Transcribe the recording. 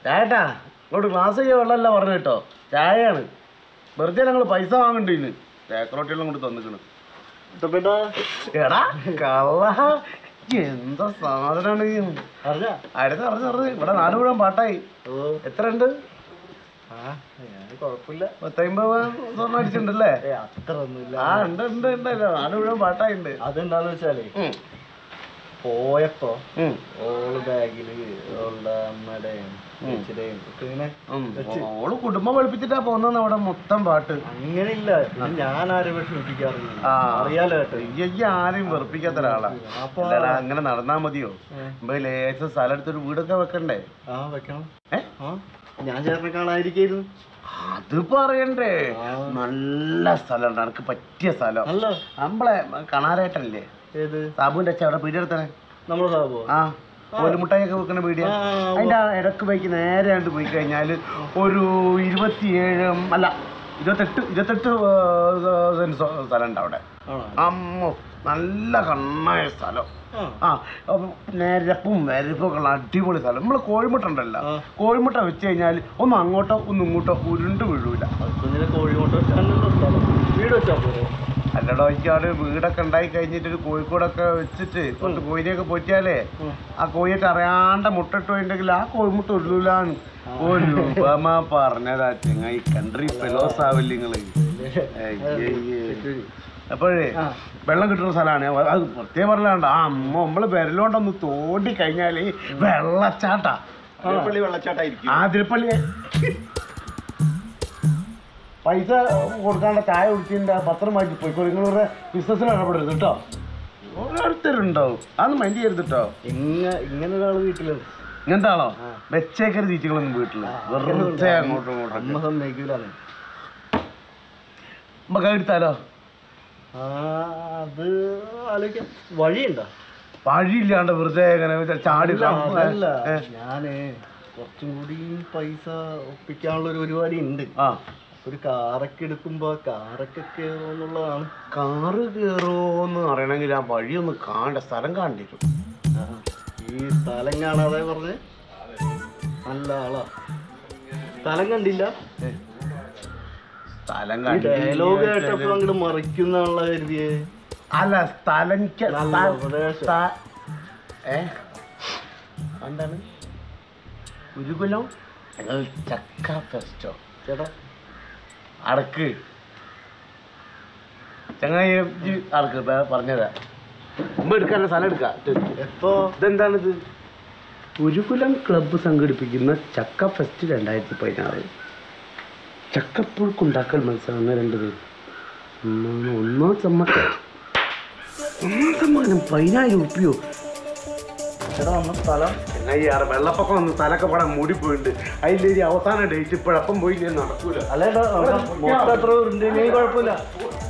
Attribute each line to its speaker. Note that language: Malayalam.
Speaker 1: ചേട്ടാ ഇങ്ങോട്ട് ഗ്ലാസ് ചെയ്യാൻ വെള്ളമല്ല പറഞ്ഞു കേട്ടോ ചായയാണ് വെറുതെ ഞങ്ങൾ പൈസ വാങ്ങണ്ടിന്ന് തേക്കറോട്ടിയെല്ലാം കൊണ്ട് തന്നിക്കണ്
Speaker 2: ഇഷ്ടപ്പെട്ടോ
Speaker 1: എടാ കള്ള എന്താ സാധനമാണ് ഈ?
Speaker 2: അറിഞ്ഞാ
Speaker 1: അടുത്ത് അറിഞ്ഞ് അറിഞ്ഞ് ഇവിടെ നാട് മുഴുവൻ പാട്ടായി
Speaker 2: ഓ
Speaker 1: എത്ര ഉണ്ട്
Speaker 2: ആ ഞാൻ കുഴപ്പമില്ല
Speaker 1: പത്തമ്പത് സ്വർണ്ണം അടിച്ചിട്ടുണ്ടല്ലേ
Speaker 2: ഏ അത്ര ഒന്നുമില്ല
Speaker 1: ആ ഉണ്ട് ഉണ്ട് ഉണ്ട് നാട് മുഴുവൻ പാട്ടായി ഉണ്ട്
Speaker 2: അതെന്താന്ന് വെച്ചാലേ
Speaker 1: ഉം,
Speaker 2: പോയപ്പോ
Speaker 1: ഉം,
Speaker 2: ഓള് ബാഗില് ഓളുടെ അമ്മയുടെയും ചേച്ചിയുടെയും ഒക്കെ ഇങ്ങനെ
Speaker 1: ഉം.
Speaker 2: വെച്ച്
Speaker 1: ഓള് കുടുംബം വെളുപ്പിച്ചിട്ടാ പോകുന്ന അവിടെ മൊത്തം പാട്ട്
Speaker 2: അങ്ങനെയില്ല പിന്നെ ഞാൻ ആരും വിഷമിപ്പിക്കാറില്ല
Speaker 1: ആ.
Speaker 2: അറിയാലോ ഏട്ടാ
Speaker 1: ഈ ആരെയും വെറുപ്പിക്കാത്ത ഒരാളാ
Speaker 2: അപ്പൊ
Speaker 1: അല്ലടാ അങ്ങനെ നടന്നാ മതിയോ
Speaker 2: ഏ,
Speaker 1: ഇപ്പൊ ലേശം സ്ഥലം എടുത്തൊരു വീടൊക്കെ വെക്കണ്ടേ
Speaker 2: ആ വെക്കണം
Speaker 1: ഏ
Speaker 2: ആ ഞാൻ ചേട്ടനെ കാണാതിരിക്കായിരുന്നു
Speaker 1: അത് പറയണ്ടേ
Speaker 2: ആ.
Speaker 1: നല്ല സ്ഥലം എനിക്ക് പറ്റിയ സ്ഥലം
Speaker 2: അല്ല
Speaker 1: നമ്മളെ കണാരേട്ടല്ലേ
Speaker 2: ഏത്
Speaker 1: സാബുവിന്റെ അച്ഛൻ അവിടെ പീടിയെടുത്തനെ
Speaker 2: നമ്മുടെ സാബോ
Speaker 1: ആ കോലുമുട്ടായൊക്കെ വെക്കണ പീടിയ
Speaker 2: ആ, ആ, ഉവ്വ.
Speaker 1: അതിന്റെ ആ ഇടക്ക് ബൈക്ക് നേരെ കണ്ട് പോയി കഴിഞ്ഞാൽ ഒരു ഇരുപത്തിയേഴ് അല്ല ഇരുപത്തെട്ട് ഇരുപത്തെട്ട് ഏർ, സെന്റ് സ്വ- സ്ഥലം ഉണ്ട് അവിടെ
Speaker 2: ആണോ
Speaker 1: അമ്മോ നല്ല കണ്ണായ സ്ഥലം
Speaker 2: ആ
Speaker 1: ആ അപ്പം നിരപ്പും വരപ്പൊക്കെ ഉള്ള അടിപൊളി സ്ഥലം നമ്മൾ കോഴിമുട്ട ഉണ്ടല്ലോ
Speaker 2: ആ.
Speaker 1: കോഴിമുട്ട വെച്ച് കഴിഞ്ഞാൽ ഒന്ന് അങ്ങോട്ടോ ഒന്ന് ഇങ്ങോട്ടോ ഉരുണ്ട് വീഴൂല
Speaker 2: കുഞ്ഞിനെ കോഴിമുട്ട വെച്ചാണല്ലോ സ്ഥലം വീട് വെച്ചാ പോരെ
Speaker 1: അല്ലടോ എനിക്കവിടെ വീടൊക്കെ ഉണ്ടായി കഴിഞ്ഞിട്ട് ഒരു കോഴിക്കോടൊക്കെ വെച്ചിട്ട് കുറച്ച് കോഴിനെയൊക്കെ പോറ്റിയാലേ
Speaker 2: ഉം.
Speaker 1: ആ കോഴിയൊക്കെ അറിയാണ്ട മുട്ടിട്ട് പോയിട്ടുണ്ടെങ്കിൽ ആ കോഴിമുട്ട ഉരുളൂലാന്ന് ഒരു ഉപമ പറഞ്ഞതാ ചെങ്ങായി കൺട്രി ഫെലോസ് ആവില്ല നിങ്ങള് അപ്പോഴേ
Speaker 2: ആ.
Speaker 1: വെള്ളം കിട്ടുന്ന സ്ഥലമാണ് അത് പ്രത്യേകം പറഞ്ഞാണ്ട് ആ അമ്മ നമ്മള് വിരലോണ്ടൊന്ന് തോണ്ടി കഴിഞ്ഞാല് വെള്ളച്ചാട്ടാ
Speaker 3: അതിരപ്പള്ളി വെള്ളച്ചാട്ടായിരിക്കും
Speaker 1: ആതിരപ്പള്ളി പൈസ കൊടുക്കാണ്ട ചായ കുടിച്ചിട്ട് പത്രം വായിച്ച് പോയിക്കോ നിങ്ങളുടെ ബിസിനസ്സിൽ ഇടപെടരുത് കേട്ടോ ഓരോരുത്തരുണ്ടാവും അതൊന്നും മൈൻഡ് ചെയ്യരുത് കേട്ടോ
Speaker 2: ഇങ്ങ ഇങ്ങനെ ഒരാള് വീട്ടിലുണ്ട്
Speaker 1: ഇങ്ങനത്തെ ആളോ
Speaker 2: ആ.
Speaker 1: വെച്ചേക്കരുത് തീറ്റകളൊന്നും വീട്ടില് വെറുതെ അങ്ങോട്ടും ഇങ്ങോട്ടും
Speaker 2: അമ്മ സമ്മതിക്കൂലാണ്
Speaker 1: നമുക്ക് എടുത്താലോ
Speaker 2: ആ അത് ആലോചിക്കാം വഴിയുണ്ടോ
Speaker 1: വഴിയില്ലാണ്ട് വെറുതെ ഇങ്ങനെ ചാടി
Speaker 2: അല്ല, അതല്ല
Speaker 1: ഏ,
Speaker 2: ഞാന് കുറച്ചും കൂടി പൈസ ഒപ്പിക്കാനുള്ള ഒരു പരിപാടി ഉണ്ട്
Speaker 1: ആ
Speaker 2: ഒരു കാറൊക്കെ എടുക്കുമ്പോ കാറൊക്കെ കയറുമെന്നുള്ളതാണ്
Speaker 1: കാറ് കയറുമോന്ന് അറിയണമെങ്കിൽ ആ വഴിയൊന്ന് കാണണ്ട സ്ഥലം കാണിക്കും
Speaker 2: ആ, ഈ സ്ഥലം കാണാതെ പറഞ്ഞ് നല്ല ആളാ സ്ഥലം കണ്ടില്ല
Speaker 1: സ്ഥലം
Speaker 2: ഈ ഡയലോഗ്
Speaker 1: കണ്ടിട്ട്
Speaker 2: കേട്ടപ്പോ അങ്ങോട്ട് മറിക്കുന്നുള്ള കരുതിയേ
Speaker 1: അല്ല സ്ഥലം ക-
Speaker 2: നല്ല
Speaker 1: സ്ഥ-
Speaker 2: ഉപദേശം.
Speaker 1: സ്ഥ- ഏ എന്താണ് ഗുരുകുലം ഞങ്ങൾ ചക്ക ഫെസ്റ്റോ
Speaker 2: ചേട്ടാ
Speaker 1: അടക്ക് ചങ്ങായി ഇജ്ജ് അടക്ക് ഇപ്പൊ പറഞ്ഞതാ മുമ്പ് എടുക്കാനുള്ള സ്ഥലം എടുക്കാം
Speaker 2: എപ്പോ
Speaker 1: ഇതെന്താണിത് ഗുരുകുലം ക്ലബ്ബ് സംഘടിപ്പിക്കുന്ന ചക്ക ഫെസ്റ്റ് രണ്ടായിരത്തി പതിനാറ് ചക്കപ്പുഴുക്കുണ്ടാക്കൽ മത്സരം ഒന്ന് രണ്ട് പേര് ഒന്നാം ഒന്നാം സമ്മാനം ഒന്നാം സമ്മാനം പതിനായിരം ഉറുപ്പിയോ
Speaker 2: ചേട്ടാ നമ്മ സ്ഥലം
Speaker 1: ചങ്ങായി ആറ് വെള്ളപ്പൊക്കം വന്ന് സ്ഥലമൊക്കെ പടം മൂടിപ്പോയിട്ടുണ്ട് അതിൻ്റെ ഒരു അവസാന ഡേറ്റ് ഇപ്പോഴപ്പം പോയി ഞാൻ നടക്കൂല
Speaker 2: അല്ലേട്ടാ മൊത്തം എത്ര ഉണ്ട് കുഴപ്പമില്ല